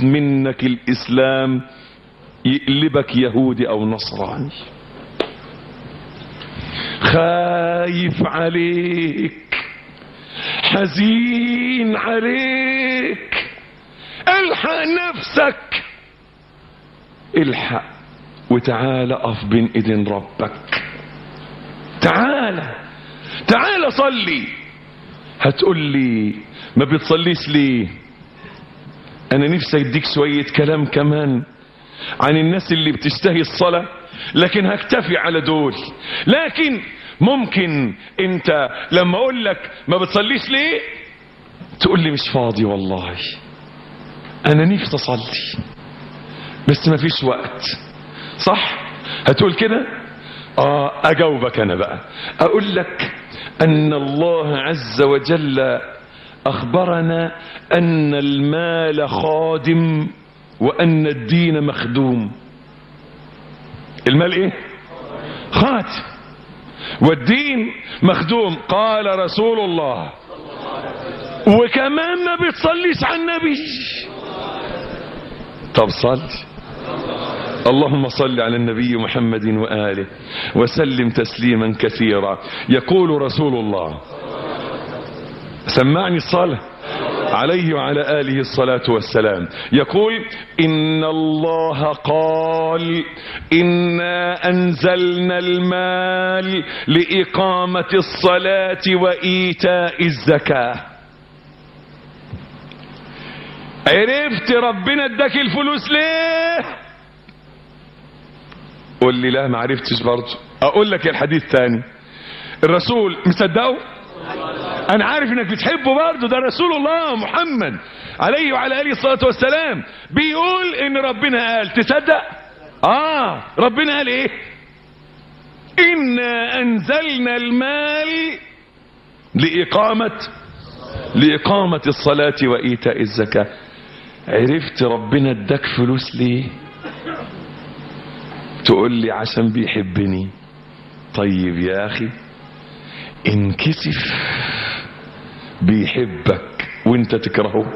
منك الاسلام يقلبك يهودي او نصراني خايف عليك حزين عليك الحق نفسك الحق وتعال اقف بين ايدين ربك تعالى تعالى صلي هتقول لي ما بتصليش ليه انا نفسي اديك شوية كلام كمان عن الناس اللي بتشتهي الصلاة لكن هكتفي على دول لكن ممكن انت لما اقول لك ما بتصليش ليه تقول لي مش فاضي والله انا نفسي اصلي بس ما فيش وقت صح هتقول كده اه اجاوبك انا بقى اقول لك ان الله عز وجل اخبرنا ان المال خادم وان الدين مخدوم المال ايه خاتم والدين مخدوم قال رسول الله وكمان ما بتصليش على النبي طب صلي اللهم صل على النبي محمد وآله وسلم تسليما كثيرا يقول رسول الله سمعني الصلاة عليه وعلى آله الصلاة والسلام يقول إن الله قال إنا أنزلنا المال لإقامة الصلاة وإيتاء الزكاة عرفت ربنا اداك الفلوس ليه قول لي لا ما عرفتش برضه اقول لك الحديث تاني الرسول مصدقه انا عارف انك بتحبه برضه ده رسول الله محمد عليه وعلى اله الصلاه والسلام بيقول ان ربنا قال تصدق اه ربنا قال ايه انا انزلنا المال لاقامه لاقامه الصلاه وايتاء الزكاه عرفت ربنا اداك فلوس ليه تقول لي عشان بيحبني طيب يا اخي انكسف بيحبك وانت تكرهه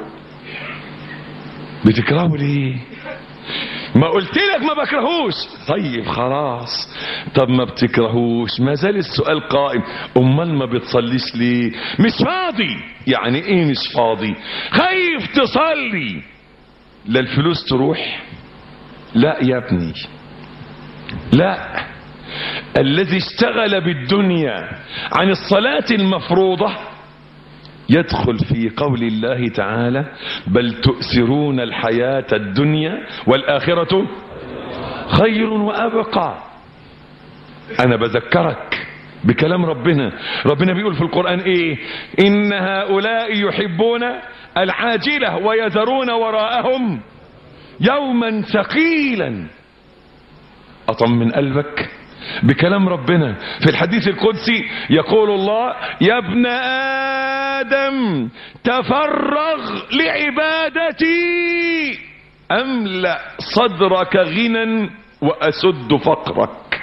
بتكرهه ليه ما قلت لك ما بكرهوش طيب خلاص طب ما بتكرهوش ما زال السؤال قائم امال ما بتصليش ليه مش فاضي يعني ايه مش فاضي خايف تصلي لا الفلوس تروح لا يا ابني لا الذي اشتغل بالدنيا عن الصلاة المفروضة يدخل في قول الله تعالى بل تؤثرون الحياة الدنيا والآخرة خير وأبقى أنا بذكرك بكلام ربنا ربنا بيقول في القرآن إيه إن هؤلاء يحبون العاجلة ويذرون وراءهم يوما ثقيلا أطمن قلبك بكلام ربنا في الحديث القدسي يقول الله يا ابن آدم تفرغ لعبادتي أملأ صدرك غنى وأسد فقرك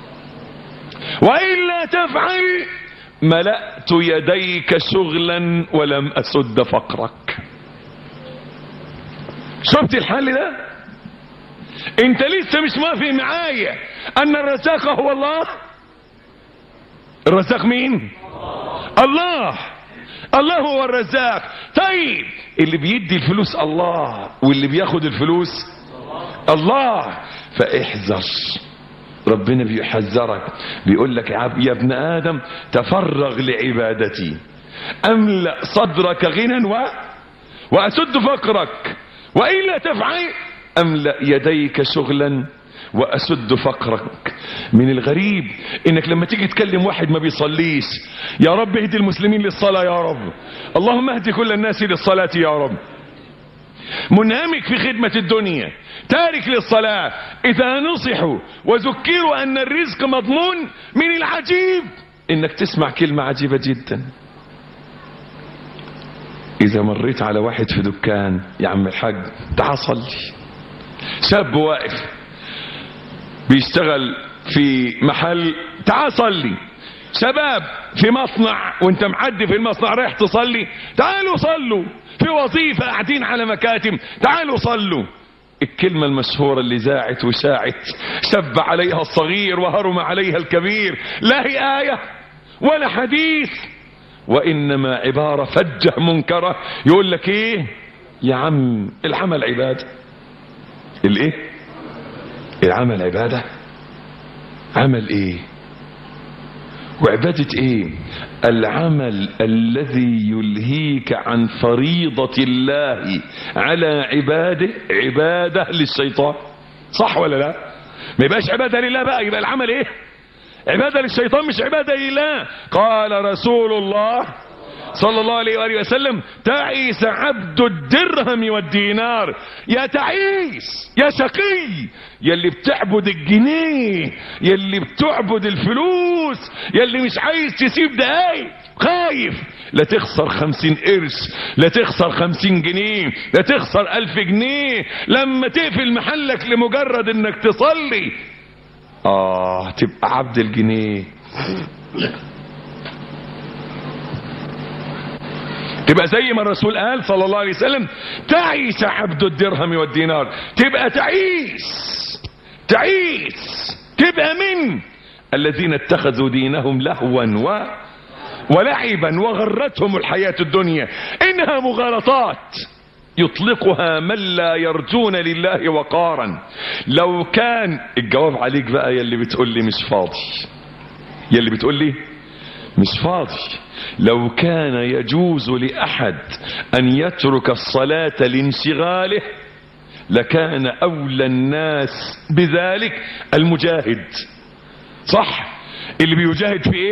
وإلا تفعل ملأت يديك شغلا ولم أسد فقرك شفت الحل ده انت لسه مش موافق معايا ان الرزاق هو الله الرزاق مين الله الله هو الرزاق طيب اللي بيدي الفلوس الله واللي بياخد الفلوس الله فاحذر ربنا بيحذرك بيقول لك يا ابن ادم تفرغ لعبادتي املا صدرك غنى و... واسد فقرك والا تفعل املا يديك شغلا واسد فقرك من الغريب انك لما تيجي تكلم واحد ما بيصليش يا رب اهدي المسلمين للصلاة يا رب اللهم اهدي كل الناس للصلاة يا رب منهمك في خدمة الدنيا تارك للصلاة اذا نصحوا وذكروا ان الرزق مضمون من العجيب انك تسمع كلمة عجيبة جدا اذا مريت على واحد في دكان يا عم الحاج تعال صلي شاب واقف بيشتغل في محل تعال صلي شباب في مصنع وانت معدي في المصنع رايح تصلي تعالوا صلوا في وظيفة قاعدين على مكاتب تعالوا صلوا الكلمة المشهورة اللي زاعت وشاعت شب عليها الصغير وهرم عليها الكبير لا هي آية ولا حديث وإنما عبارة فجة منكرة يقول لك ايه يا عم العمل عبادة الايه العمل عبادة عمل ايه وعبادة ايه العمل الذي يلهيك عن فريضة الله على عباده عبادة للشيطان صح ولا لا ما يبقاش عبادة لله بقى يبقى العمل ايه عبادة للشيطان مش عبادة لله قال رسول الله صلى الله عليه وآله وسلم تعيس عبد الدرهم والدينار يا تعيس يا شقي يا اللي بتعبد الجنيه يا اللي بتعبد الفلوس يا اللي مش عايز تسيب دقايق خايف لا تخسر خمسين قرش لا تخسر خمسين جنيه لا تخسر ألف جنيه لما تقفل محلك لمجرد انك تصلي اه تبقى عبد الجنيه تبقى زي ما الرسول قال صلى الله عليه وسلم تعيس عبد الدرهم والدينار تبقى تعيس تعيس تبقى من الذين اتخذوا دينهم لهوا و ولعبا وغرتهم الحياة الدنيا انها مغالطات يطلقها من لا يرجون لله وقارا لو كان الجواب عليك بقى يلي بتقول لي مش فاضي يلي بتقول لي مش فاضي لو كان يجوز لأحد أن يترك الصلاة لانشغاله لكان أولى الناس بذلك المجاهد صح اللي بيجاهد في ايه